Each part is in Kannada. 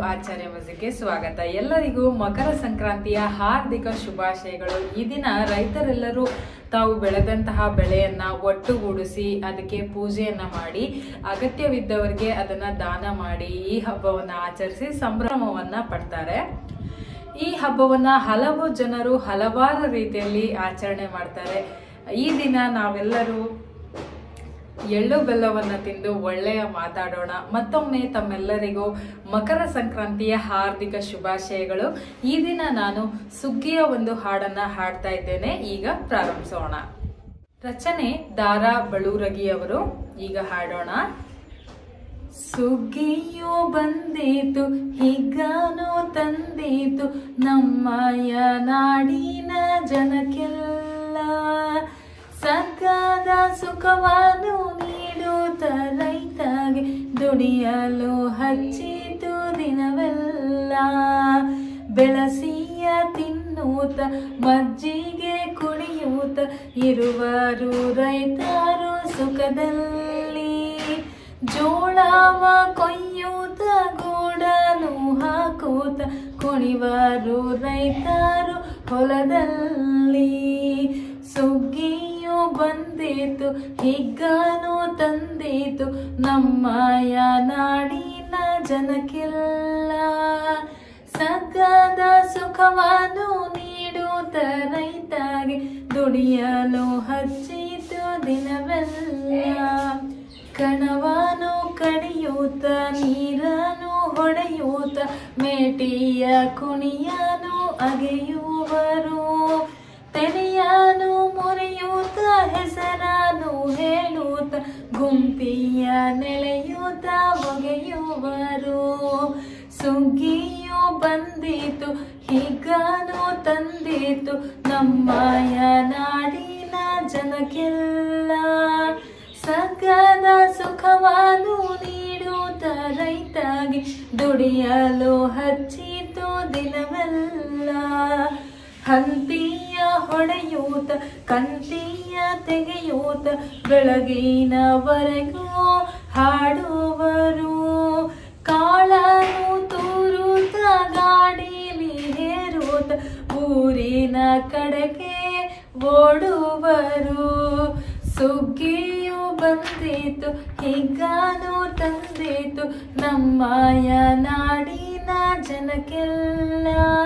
ಆಚಾರ್ಯ ಮ್ಯೂಸಿಕ್ಗೆ ಸ್ವಾಗತ ಎಲ್ಲರಿಗೂ ಮಕರ ಸಂಕ್ರಾಂತಿಯ ಹಾರ್ದಿಕ ಶುಭಾಶಯಗಳು ಈ ದಿನ ರೈತರೆಲ್ಲರೂ ತಾವು ಬೆಳೆದಂತಹ ಬೆಳೆಯನ್ನ ಒಟ್ಟುಗೂಡಿಸಿ ಅದಕ್ಕೆ ಪೂಜೆಯನ್ನ ಮಾಡಿ ಅಗತ್ಯವಿದ್ದವರಿಗೆ ಅದನ್ನ ದಾನ ಮಾಡಿ ಈ ಹಬ್ಬವನ್ನ ಆಚರಿಸಿ ಸಂಭ್ರಮವನ್ನ ಪಡ್ತಾರೆ ಈ ಹಬ್ಬವನ್ನ ಹಲವು ಜನರು ಹಲವಾರು ರೀತಿಯಲ್ಲಿ ಆಚರಣೆ ಮಾಡ್ತಾರೆ ಈ ದಿನ ನಾವೆಲ್ಲರೂ ಎಳ್ಳು ಬೆಲ್ಲವನ್ನ ತಿಂದು ಒಳ್ಳೆಯ ಮಾತಾಡೋಣ ಮತ್ತೊಮ್ಮೆ ತಮ್ಮೆಲ್ಲರಿಗೂ ಮಕರ ಸಂಕ್ರಾಂತಿಯ ಹಾರ್ದಿಕ ಶುಭಾಶಯಗಳು ಈ ದಿನ ನಾನು ಸುಗ್ಗಿಯ ಒಂದು ಹಾಡನ್ನ ಹಾಡ್ತಾ ಇದ್ದೇನೆ ಈಗ ಪ್ರಾರಂಭಿಸೋಣ ರಚನೆ ದಾರಾ ಬಳುರಗಿಯವರು ಈಗ ಹಾಡೋಣ ಸುಗ್ಗಿಯು ಬಂದೀತು ಹಿಗ್ಗಾನು ತಂದೀತು ನಮ್ಮಯ ನಾಡಿನ ಜನಕ್ಕೆಲ್ಲ ಸಗ್ಗಾದ ಸುಖವನ್ನು ನೀಡುತ್ತ ರೈತಗೆ ದುಡಿಯಲು ಹಚ್ಚಿತು ದಿನವೆಲ್ಲ ಬೆಳಸಿಯ ತಿನ್ನುತ್ತ ಮಜ್ಜಿಗೆ ಕುಡಿಯೂತ ಇರುವರು ರೈತರು ಸುಖದಲ್ಲಿ ಜೋಳವ ಕೊಯ್ಯೂತ ಗೂಡನು ಹಾಕೂತ ಕುಣಿವರು ರೈತರು ಹೊಲದಲ್ಲಿ ಸುಗ್ಗಿಯು ಬಂದೀತು ಹಿಗ್ಗನು ತಂದೀತು ನಮ್ಮಯ ನಾಡಿನ ಜನಕ್ಕೆಲ್ಲ ಸಗ್ಗದ ಸುಖವನ್ನು ನೀಡುತ್ತ ರೈತಗೆ ದುಡಿಯಲು ಹಚ್ಚಿತು ದಿನವೆಲ್ಲ ಕಣವನು ಕಡಿಯೂತ ನೀರನು ಹೊಡೆಯೂತ ಮೇಟಿಯ ಕುಣಿಯನು ಅಗೆಯುವರು ತೆನೆಯನು ಮುರಿಯೂತ ಹೆಸರನು ಹೇಳುತ್ತ ಗುಂಪಿಯ ನೆಳೆಯೂತ ಒಗೆಯುವರು ಸುಗ್ಗಿಯು ಬಂದೀತು ಹಿಗ್ಗನು ತಂದೀತು ನಮ್ಮಯ ನಾಡಿನ ಜನಕ್ಕೆಲ್ಲ ಸಗ್ಗದ ಸುಖವನ್ನು ನೀಡುತ್ತ ರೈತಗೆ ದುಡಿಯಲು ಹಚ್ಚಿತು ದಿನವೆಲ್ಲ ಹಂತಿಯ ಹೊಡೆಯೂತ ಕಂತಿಯ ತೆಗೆಯೂತ ಬೆಳಗಿನವರೆಗೂ ಹಾಡುವರು ಕಾಳನು ತೂರುತ್ತ ಗಾಡಿಲಿ ಹೇರುತ್ತ ಊರಿನ ಕಡೆಗೆ ಓಡುವರು ಸುಗ್ಗಿಯು ಬಂದೀತು ಹಿಗ್ಗಾನು ತಂದೀತು ನಮ್ಮಯ ನಾಡಿನ ಜನಕ್ಕೆಲ್ಲ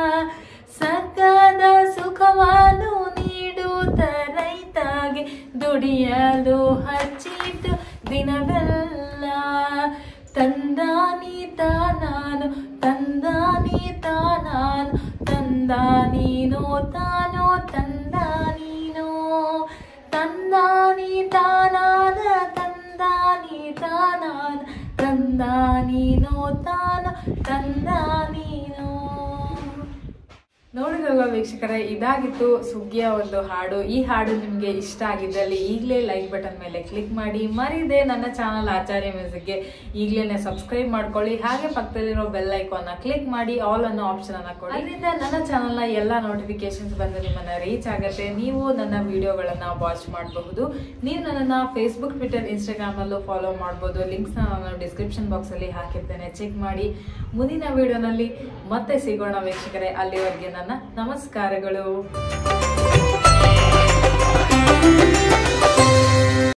ಸಗ್ಗದ ಸುಖವನ್ನು ನೀಡುತ್ತ ರೈತಗೆ ದುಡಿಯಲು ಹಚ್ಚಿತು ದಿನವೆಲ್ಲ ತಂದಾನಿ ತಾನಾನು ತಂದಾನಿ ತಾನಾನು ತಂದಾನೀನೋ ತಾನೋ ತಂದಾನೀನೋ ತಂದಾನಿ ತಾನಾನ ತಂದಾನಿ ತಾನಾನ ತಂದಾನೀನೋ ತಾನ ತಂದಾನೀನೋ ನೋಡಿದ್ರಲ್ಲ ವೀಕ್ಷಕರೇ ಇದಾಗಿತ್ತು ಸುಗ್ಗಿಯ ಒಂದು ಹಾಡು ಈ ಹಾಡು ನಿಮಗೆ ಇಷ್ಟ ಆಗಿದ್ದಲ್ಲಿ ಈಗಲೇ ಲೈಕ್ ಬಟನ್ ಮೇಲೆ ಕ್ಲಿಕ್ ಮಾಡಿ ಮರಿದೆ ನನ್ನ ಚಾನಲ್ ಆಚಾರ್ಯ ಮ್ಯೂಸಿಕ್ಗೆ ಈಗಲೇ ಸಬ್ಸ್ಕ್ರೈಬ್ ಮಾಡ್ಕೊಳ್ಳಿ ಹಾಗೆ ಪಕ್ಕದಲ್ಲಿರೋ ಬೆಲ್ ಐಕಾನ್ನ ಕ್ಲಿಕ್ ಮಾಡಿ ಆಲ್ ಅನ್ನೋ ಆಪ್ಷನ್ ಅನ್ನ ಕೊಡಿ ಅದರಿಂದ ನನ್ನ ಚಾನಲ್ನ ಎಲ್ಲ ನೋಟಿಫಿಕೇಶನ್ಸ್ ಬಂದು ನಿಮ್ಮನ್ನ ರೀಚ್ ಆಗುತ್ತೆ ನೀವು ನನ್ನ ವಿಡಿಯೋಗಳನ್ನ ವಾಚ್ ಮಾಡಬಹುದು ನೀವು ನನ್ನನ್ನ ಫೇಸ್ಬುಕ್ ಟ್ವಿಟರ್ ಇನ್ಸ್ಟಾಗ್ರಾಮ್ನಲ್ಲೂ ಫಾಲೋ ಮಾಡ್ಬೋದು ಲಿಂಕ್ಸ್ನ ನಾನು ಡಿಸ್ಕ್ರಿಪ್ಷನ್ ಬಾಕ್ಸಲ್ಲಿ ಹಾಕಿರ್ತೇನೆ ಚೆಕ್ ಮಾಡಿ ಮುಂದಿನ ವಿಡಿಯೋನಲ್ಲಿ ಮತ್ತೆ ಸಿಗೋಣ ವೀಕ್ಷಕರೇ ಅಲ್ಲಿವರೆಗೆ ನನ್ನ ನಮಸ್ಕಾರಗಳು